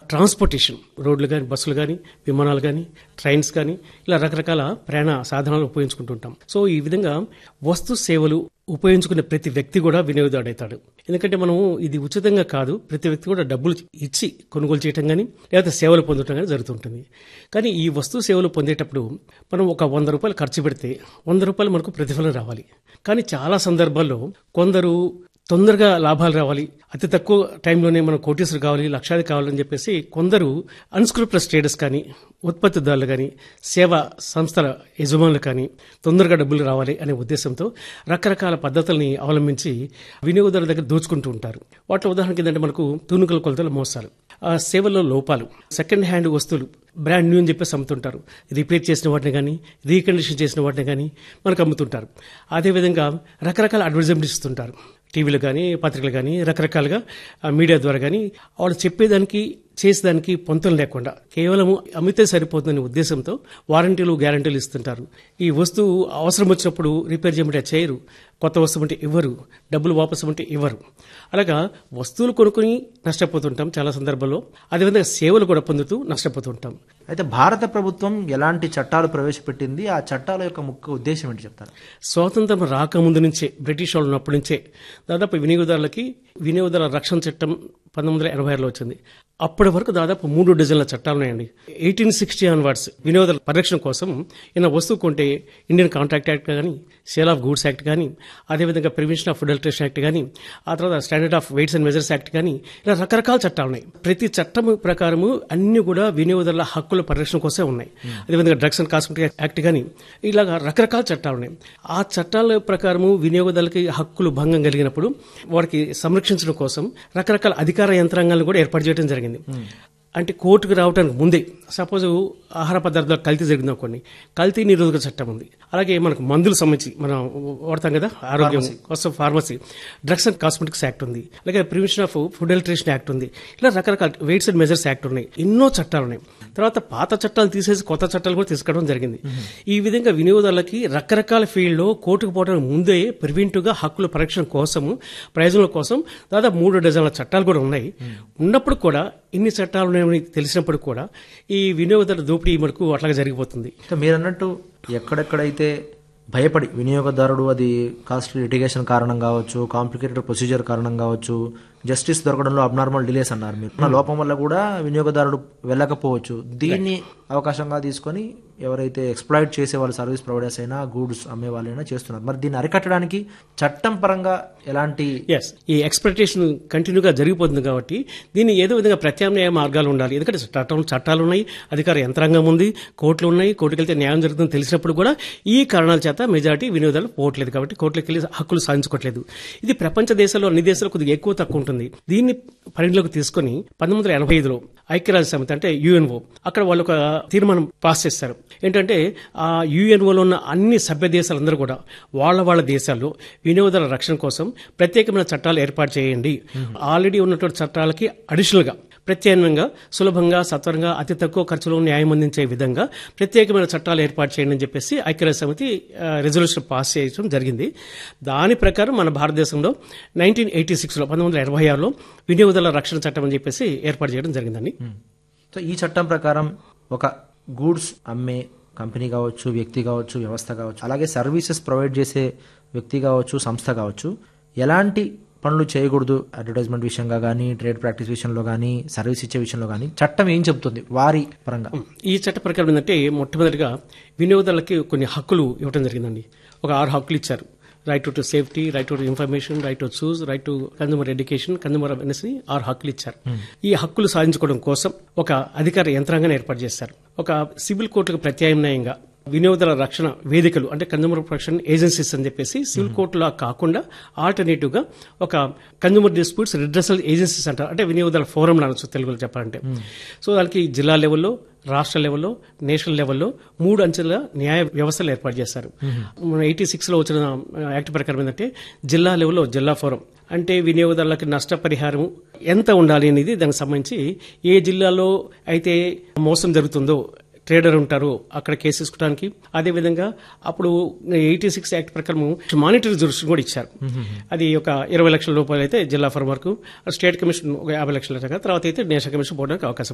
transportation రోడ్లు కానీ బస్సులు కానీ విమానాలు కానీ ట్రైన్స్ కానీ ఇలా రకరకాల ప్రయాణ సాధనాలు ఉపయోగించుకుంటుంటాం సో ఈ విధంగా వస్తు సేవలు ఉపయోగించుకునే ప్రతి వ్యక్తి కూడా వినియోగదారుడు అవుతాడు ఎందుకంటే మనం ఇది ఉచితంగా కాదు ప్రతి వ్యక్తి కూడా డబ్బులు ఇచ్చి కొనుగోలు చేయటం కానీ లేకపోతే సేవలు పొందటం కానీ జరుగుతుంటుంది కానీ ఈ వస్తు సేవలు పొందేటప్పుడు మనం ఒక వంద రూపాయలు ఖర్చు పెడితే వంద రూపాయలు మనకు ప్రతిఫలం రావాలి కానీ చాలా సందర్భాల్లో కొందరు తొందరగా లాభాలు రావాలి అతి తక్కువ టైంలోనే మనం కోటీసులు కావాలి లక్షాది కావాలని చెప్పేసి కొందరు అన్స్క్రూప్లస్ ట్రేడర్స్ కానీ ఉత్పత్తిదారులు కానీ సేవా సంస్థల యజమానులు కానీ తొందరగా డబ్బులు రావాలి అనే ఉద్దేశంతో రకరకాల పద్ధతుల్ని అవలంబించి వినియోగదారుల దగ్గర దోచుకుంటూ ఉంటారు వాటి ఉదాహరణకి ఏంటంటే మనకు తూనుకల కొలతలు మోసాలు ఆ సేవల్లో లోపాలు సెకండ్ హ్యాండ్ వస్తువులు బ్రాండ్ న్యూ అని చెప్పేసి అమ్ముతుంటారు రిపేర్ చేసిన వాటిని కానీ రీకండిషన్ చేసిన వాటిని కానీ మనకు అమ్ముతుంటారు అదేవిధంగా రకరకాల అడ్వర్టైజ్మెంట్ ఇస్తుంటారు టీవీలు కానీ పత్రికలు కానీ రకరకాలుగా ఆ మీడియా ద్వారా కానీ వాళ్ళు చెప్పేదానికి చేసేదానికి పొంతం లేకుండా కేవలం అమ్మితే సరిపోతుందనే ఉద్దేశంతో వారంటీలు గ్యారంటీలు ఇస్తుంటారు ఈ వస్తువు అవసరం వచ్చినప్పుడు రిపేర్ చేయమంటే చేయరు కొత్త వస్తువు అంటే ఇవ్వరు డబ్బులు వాపసు అంటే ఇవ్వరు అలాగా వస్తువులు కొనుక్కొని నష్టపోతుంటాం చాలా సందర్భాల్లో అదేవిధంగా సేవలు కూడా పొందుతూ నష్టపోతుంటాం అయితే భారత ప్రభుత్వం ఎలాంటి చట్టాలు ప్రవేశపెట్టింది ఆ చట్టాల యొక్క ముఖ్య ఉద్దేశం ఏంటి చెప్తారు స్వాతంత్రం రాకముందు నుంచే బ్రిటిష్ వాళ్ళు ఉన్నప్పటి నుంచే దాదాపు వినియోగదారులకి వినియోగదారుల రక్షణ చట్టం పంతొమ్మిది వందల ఎనభై ఆరులో వచ్చింది అప్పటి వరకు దాదాపు మూడు డజన్ల చట్టాలు ఉన్నాయండి ఎయిటీన్ సిక్స్టీ ఆన్వర్డ్స్ వినియోగదారుల పరిరక్షణ కోసం ఈయన వస్తువు కొంటే ఇండియన్ కాంట్రాక్ట్ యాక్ట్ కానీ సేల్ ఆఫ్ గూడ్స్ యాక్ట్ కానీ అదేవిధంగా ప్రివెన్షన్ ఆఫ్ అడల్ట్రేషన్ యాక్ట్ కానీ ఆ తర్వాత standard of weights and measures act కానీ ఇలా రకరకాల చట్టాలు ఉన్నాయి ప్రతి చట్టం ప్రకారము అన్ని కూడా వినియోగదారుల హక్కుల పరిరక్షణ కోసమే ఉన్నాయి అదేవిధంగా డ్రగ్స్ అండ్ కాస్మెటిక్ యాక్ట్ కానీ ఇలాగా రకరకాల చట్టాలు ఉన్నాయి ఆ చట్టాల ప్రకారము వినియోగదారులకి హక్కులు భంగం కలిగినప్పుడు వారికి సంరక్షించడం కోసం రకరకాల అధికార యంత్రాంగాలను కూడా ఏర్పాటు చేయడం జరిగింది అంటే కోర్టుకు రావడానికి ముందే సపోజ్ ఆహార పదార్థాలు కల్తీ జరిగింది అనుకోండి కల్తీ నిరోధక చట్టం ఉంది అలాగే మనకు మందులు సంబంధించి మనం వాడతాం కదా ఆరోగ్యం కోసం pharmacy drugs and cosmetics act ఉంది అలాగే prevention of food adulteration act ఉంది ఇలా రకరకాల వెయిట్స్ అండ్ మెజర్స్ యాక్ట్ ఉన్నాయి ఎన్నో చట్టాలు ఉన్నాయి తర్వాత పాత చట్టాలు తీసేసి కొత్త చట్టాలు కూడా తీసుకురావడం జరిగింది ఈ విధంగా వినియోగదారులకి రకరకాల ఫీల్డ్లో కోర్టుకు పోవడానికి ముందే ప్రివెంటివ్గా హక్కుల పరీక్షణ కోసము ప్రయోజనాల కోసం దాదాపు మూడు డజన్ల చట్టాలు కూడా ఉన్నాయి ఉన్నప్పుడు కూడా ఇన్ని చట్టాలు ఉన్నాయని తెలిసినప్పుడు కూడా ఈ వినియోగదారుల దోపిడీ మనకు అట్లాగా జరిగిపోతుంది ఇంకా మీరు అన్నట్టు ఎక్కడెక్కడైతే భయపడి వినియోగదారుడు అది కాస్ట్లీ లిటిగేషన్ కారణం కావచ్చు కాంప్లికేటెడ్ ప్రొసీజర్ కారణం కావచ్చు జస్టిస్ దొరకడంలో అబ్నార్మల్ డిలేస్ అన్నారు మీరు ఉన్న లోపం వల్ల కూడా వినియోగదారుడు వెళ్ళకపోవచ్చు దీన్ని అవకాశంగా తీసుకొని ఎవరైతే ఎక్స్ప్లాయిట్ చేసే వాళ్ళు సర్వీస్ ప్రొవైడర్స్ అయినా గూడ్స్ అమ్మే వాళ్ళైనా చేస్తున్నారు మరి దీన్ని అరికట్టడానికి చట్టం పరంగా ఎలాంటి ఎస్ ఈ ఎక్స్పెక్టేషన్ కంటిన్యూగా జరిగిపోతుంది కాబట్టి దీన్ని ఏదో విధంగా ప్రత్యామ్నాయ మార్గాలు ఉండాలి ఎందుకంటే చట్టం చట్టాలు ఉన్నాయి అధికార యంత్రాంగం ఉంది కోర్టులు ఉన్నాయి కోర్టుకు వెళ్తే న్యాయం జరుగుతుందని తెలిసినప్పుడు కూడా ఈ కారణాల చేత మెజారిటీ వినియోగదారులు పోవట్లేదు కాబట్టి కోర్టులకు వెళ్ళి హక్కులు సాధించుకోవట్లేదు ఇది ప్రపంచ దేశాల్లో అన్ని దేశాలు కొద్దిగా ఎక్కువ తక్కువ ఉంటుంది దీన్ని పరిగణలోకి తీసుకొని పంతొమ్మిది వందల ఎనభై ఐదులో ఐక్యరాజ్య సమితి అంటే యుఎన్ఓ అక్కడ వాళ్ళు ఒక తీర్మానం పాస్ చేస్తారు ఏంటంటే ఆ యుఎన్ఓలో ఉన్న అన్ని సభ్య దేశాలందరూ కూడా వాళ్ళ వాళ్ళ దేశాల్లో వినియోగదారుల రక్షణ కోసం ప్రత్యేకమైన చట్టాలు ఏర్పాటు చేయండి ఆల్రెడీ ఉన్నటువంటి చట్టాలకి అడిషనల్ గా ప్రత్యామ్నాయంగా సులభంగా సత్వరంగా అతి తక్కువ ఖర్చులో న్యాయం అందించే విధంగా ప్రత్యేకమైన చట్టాలు ఏర్పాటు చేయండి అని చెప్పేసి ఐక్యరాజ్య సమితి రెజల్యూషన్ పాస్ చేయడం జరిగింది దాని ప్రకారం మన భారతదేశంలో నైన్టీన్ ఎయిటీ సిక్స్లో పంతొమ్మిది వందల ఎనభై ఆరులో వినియోగదారుల రక్షణ చట్టం అని చెప్పేసి ఏర్పాటు చేయడం జరిగిందండి సో ఈ చట్టం ప్రకారం ఒక గూడ్స్ అమ్మే కంపెనీ కావచ్చు వ్యక్తి కావచ్చు వ్యవస్థ కావచ్చు అలాగే సర్వీసెస్ ప్రొవైడ్ చేసే వ్యక్తి కావచ్చు సంస్థ కావచ్చు ఎలాంటి పనులు చేయకూడదు అడ్వర్టైజ్మెంట్ విషయంగా కానీ ట్రేడ్ ప్రాక్టీస్ విషయంలో కానీ సర్వీస్ ఇచ్చే విషయంలో కానీ చట్టం ఏం చెబుతుంది వారి పరంగా ఈ చట్ట ప్రకారం ఏంటంటే మొట్టమొదటిగా వినియోగదారులకి కొన్ని హక్కులు ఇవ్వడం జరిగిందండి ఒక ఆరు హక్కులు ఇచ్చారు right to safety right to information right to choose right to consumer education consumer awareness ఆరు హక్కులు ఇచ్చారు ఈ హక్కులు సాధించుకోవడం కోసం ఒక అధికార యంత్రాంగాన్ని ఏర్పాటు చేశారు ఒక సివిల్ కోర్టుకు ప్రత్యామ్నాయంగా వినియోగదారుల రక్షణ వేదికలు అంటే కన్జ్యూమర్ ప్రొటెక్షన్ ఏజెన్సీస్ అని చెప్పేసి సివిల్ కోర్టులో కాకుండా ఆల్టర్నేటివ్ గా ఒక కన్జ్యూమర్ డిస్ప్యూట్స్ రిడ్రెసల్ ఏజెన్సీస్ అంటారు అంటే వినియోగదారుల ఫోరం అనొచ్చు తెలుగులో చెప్పాలంటే సో దానికి జిల్లా లెవెల్లో రాష్ట్ర లెవెల్లో నేషనల్ లెవెల్లో మూడు అంచెల న్యాయ వ్యవస్థలు ఏర్పాటు చేశారు మన ఎయిటీ సిక్స్ లో వచ్చిన యాక్ట్ ప్రకారం ఏంటంటే జిల్లా లెవెల్లో జిల్లా ఫోరం అంటే వినియోగదారులకు నష్టపరిహారం ఎంత ఉండాలి అనేది దానికి సంబంధించి ఏ జిల్లాలో అయితే మోసం జరుగుతుందో ట్రేడర్ ఉంటారు అక్కడ కేసు తీసుకోవడానికి అదేవిధంగా అప్పుడు ఎయిటీ సిక్స్ యాక్ట్ ప్రకారం మానిటరీ జురిషన్ కూడా ఇచ్చారు అది ఒక ఇరవై లక్షల రూపాయలు అయితే జిల్లా ఫర్ వరకు స్టేట్ కమిషన్ ఒక యాభై లక్షల దాకా తర్వాత అయితే నేషనల్ కమిషన్ పోవడానికి అవకాశం